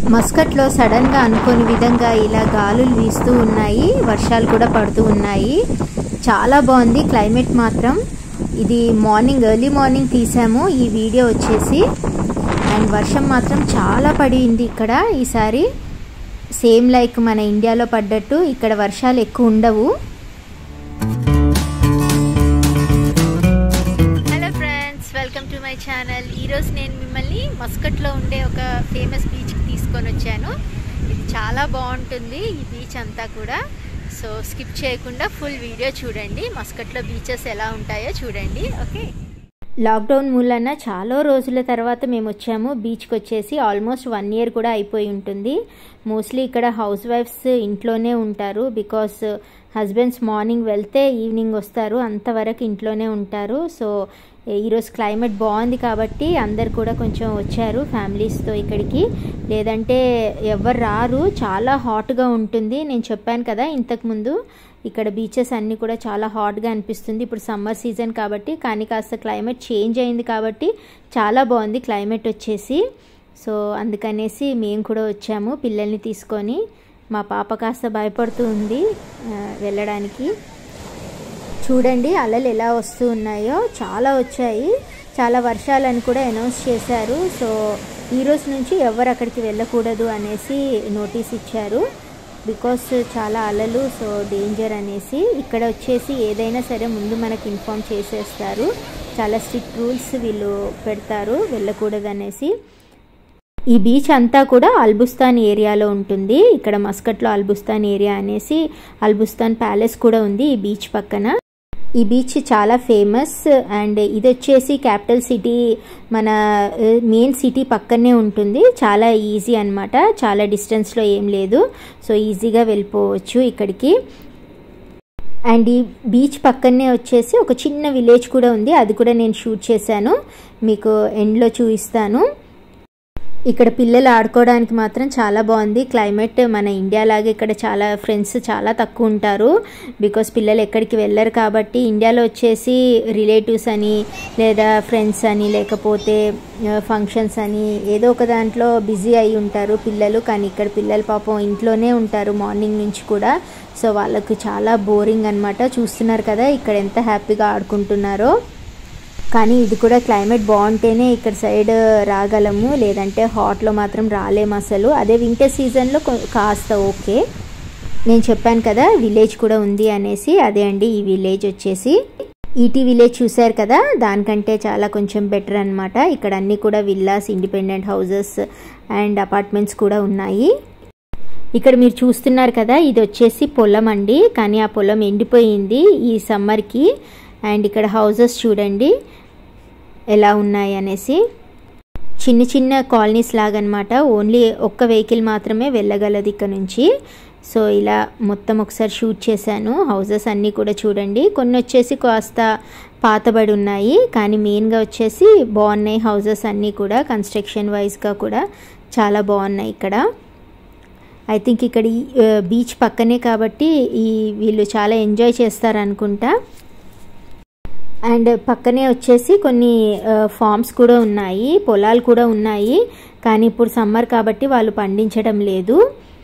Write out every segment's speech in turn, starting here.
మస్కట్లో సడన్గా అనుకోని విధంగా ఇలా గాలులు వీస్తూ ఉన్నాయి వర్షాలు కూడా పడుతూ ఉన్నాయి చాలా బాగుంది క్లైమేట్ మాత్రం ఇది మార్నింగ్ ఎర్లీ మార్నింగ్ తీసాము ఈ వీడియో వచ్చేసి అండ్ వర్షం మాత్రం చాలా పడింది ఇక్కడ ఈసారి సేమ్ లైక్ మన ఇండియాలో పడ్డట్టు ఇక్కడ వర్షాలు ఎక్కువ ఉండవు hello friends welcome to my channel ఈరోజు నేను మిమ్మల్ని మస్కట్లో ఉండే ఒక ఫేమస్ బీచ్కి తీసుకొని వచ్చాను ఇది చాలా బాగుంటుంది ఈ బీచ్ అంతా కూడా సో స్కిప్ చేయకుండా ఫుల్ వీడియో చూడండి మస్కట్లో బీచెస్ ఎలా ఉంటాయో చూడండి ఓకే లాక్డౌన్ మూలన చాలా రోజుల తర్వాత మేము వచ్చాము బీచ్కి వచ్చేసి ఆల్మోస్ట్ వన్ ఇయర్ కూడా అయిపోయి ఉంటుంది మోస్ట్లీ ఇక్కడ హౌస్ వైఫ్స్ ఇంట్లోనే ఉంటారు బికాస్ హస్బెండ్స్ మార్నింగ్ వెళ్తే ఈవినింగ్ వస్తారు అంతవరకు ఇంట్లోనే ఉంటారు సో ఈరోజు క్లైమేట్ బాగుంది కాబట్టి అందరు కూడా కొంచెం వచ్చారు ఫ్యామిలీస్తో ఇక్కడికి లేదంటే ఎవరు రారు చాలా హాట్గా ఉంటుంది నేను చెప్పాను కదా ఇంతకుముందు ఇక్కడ బీచెస్ అన్నీ కూడా చాలా హాట్గా అనిపిస్తుంది ఇప్పుడు సమ్మర్ సీజన్ కాబట్టి కానీ కాస్త క్లైమేట్ చేంజ్ అయింది కాబట్టి చాలా బాగుంది క్లైమేట్ వచ్చేసి సో అందుకనేసి మేము కూడా వచ్చాము పిల్లల్ని తీసుకొని మా పాప కాస్త భయపడుతూ ఉంది వెళ్ళడానికి చూడండి అలలు ఎలా వస్తూ ఉన్నాయో చాలా వచ్చాయి చాలా వర్షాలని కూడా అనౌన్స్ చేశారు సో ఈరోజు నుంచి ఎవరు అక్కడికి వెళ్ళకూడదు అనేసి నోటీస్ ఇచ్చారు బికాస్ చాలా అలలు సో డేంజర్ అనేసి ఇక్కడ వచ్చేసి ఏదైనా సరే ముందు మనకి ఇన్ఫామ్ చేసేస్తారు చాలా స్ట్రిక్ట్ రూల్స్ వీళ్ళు పెడతారు వెళ్ళకూడదు అనేసి ఈ బీచ్ అంతా కూడా అల్బుస్తాన్ ఏరియాలో ఉంటుంది ఇక్కడ మస్కట్లో అల్బుస్తాన్ ఏరియా అనేసి అల్బుస్తాన్ ప్యాలెస్ కూడా ఉంది ఈ బీచ్ పక్కన ఈ బీచ్ చాలా ఫేమస్ అండ్ ఇది వచ్చేసి క్యాపిటల్ సిటీ మన మెయిన్ సిటీ పక్కనే ఉంటుంది చాలా ఈజీ అనమాట చాలా డిస్టెన్స్లో ఏం లేదు సో ఈజీగా వెళ్ళిపోవచ్చు ఇక్కడికి అండ్ ఈ బీచ్ పక్కనే వచ్చేసి ఒక చిన్న విలేజ్ కూడా ఉంది అది కూడా నేను షూట్ చేశాను మీకు ఎండ్లో చూపిస్తాను ఇక్కడ పిల్లలు ఆడుకోవడానికి మాత్రం చాలా బాగుంది క్లైమేట్ మన ఇండియా లాగా ఇక్కడ చాలా ఫ్రెండ్స్ చాలా తక్కువ ఉంటారు బికాస్ పిల్లలు ఎక్కడికి వెళ్ళరు కాబట్టి ఇండియాలో వచ్చేసి రిలేటివ్స్ అని లేదా ఫ్రెండ్స్ అని లేకపోతే ఫంక్షన్స్ అని ఏదో ఒక దాంట్లో బిజీ అయి ఉంటారు పిల్లలు కానీ ఇక్కడ పిల్లలు పాపం ఇంట్లోనే ఉంటారు మార్నింగ్ నుంచి కూడా సో వాళ్ళకు చాలా బోరింగ్ అనమాట చూస్తున్నారు కదా ఇక్కడ ఎంత హ్యాపీగా ఆడుకుంటున్నారో కానీ ఇది కూడా క్లైమేట్ బాగుంటేనే ఇక్కడ సైడ్ రాగలము లేదంటే హాట్లో మాత్రం రాలేము అసలు అదే వింటర్ సీజన్లో కాస్త ఓకే నేను చెప్పాను కదా విలేజ్ కూడా ఉంది అనేసి అదే అండి ఈ విలేజ్ వచ్చేసి ఈటీ విలేజ్ చూశారు కదా దానికంటే చాలా కొంచెం బెటర్ అనమాట ఇక్కడ అన్నీ కూడా villas independent houses and apartments కూడా ఉన్నాయి ఇక్కడ మీరు చూస్తున్నారు కదా ఇది వచ్చేసి పొలం అండి కానీ ఆ పొలం ఎండిపోయింది ఈ సమ్మర్కి అండ్ ఇక్కడ హౌజెస్ చూడండి ఎలా ఉన్నాయి అనేసి చిన్న చిన్న కాలనీస్ లాగనమాట ఓన్లీ ఒక్క వెహికల్ మాత్రమే వెళ్ళగలదు ఇక్కడ నుంచి సో ఇలా మొత్తం ఒకసారి షూట్ చేశాను హౌజెస్ అన్నీ కూడా చూడండి కొన్ని వచ్చేసి కాస్త పాతబడి ఉన్నాయి కానీ మెయిన్గా వచ్చేసి బాగున్నాయి హౌజెస్ అన్నీ కూడా కన్స్ట్రక్షన్ వైజ్గా కూడా చాలా బాగున్నాయి ఇక్కడ ఐ థింక్ ఇక్కడ బీచ్ పక్కనే కాబట్టి ఈ వీళ్ళు చాలా ఎంజాయ్ చేస్తారనుకుంటా అండ్ పక్కనే వచ్చేసి కొన్ని ఫార్మ్స్ కూడా ఉన్నాయి పొలాలు కూడా ఉన్నాయి కానీ ఇప్పుడు సమ్మర్ కాబట్టి వాళ్ళు పండించడం లేదు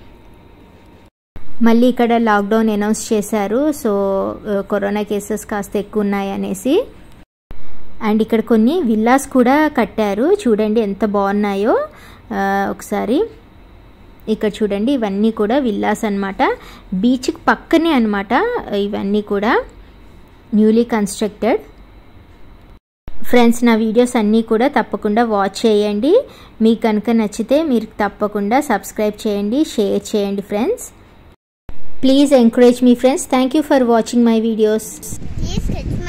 మళ్ళీ ఇక్కడ లాక్డౌన్ అనౌన్స్ చేశారు సో కరోనా కేసెస్ కాస్త ఎక్కువ ఉన్నాయి అనేసి అండ్ ఇక్కడ కొన్ని విల్లాస్ కూడా కట్టారు చూడండి ఎంత బాగున్నాయో ఒకసారి ఇక్కడ చూడండి ఇవన్నీ కూడా విల్లాస్ అనమాట బీచ్కి పక్కనే అనమాట ఇవన్నీ కూడా న్యూలీ కన్స్ట్రక్టెడ్ ఫ్రెండ్స్ నా వీడియోస్ అన్నీ కూడా తప్పకుండా వాచ్ చేయండి మీకు కనుక నచ్చితే మీరు తప్పకుండా సబ్స్క్రైబ్ చేయండి షేర్ చేయండి ఫ్రెండ్స్ ప్లీజ్ ఎంకరేజ్ మీ friends thank you for watching my videos Please hit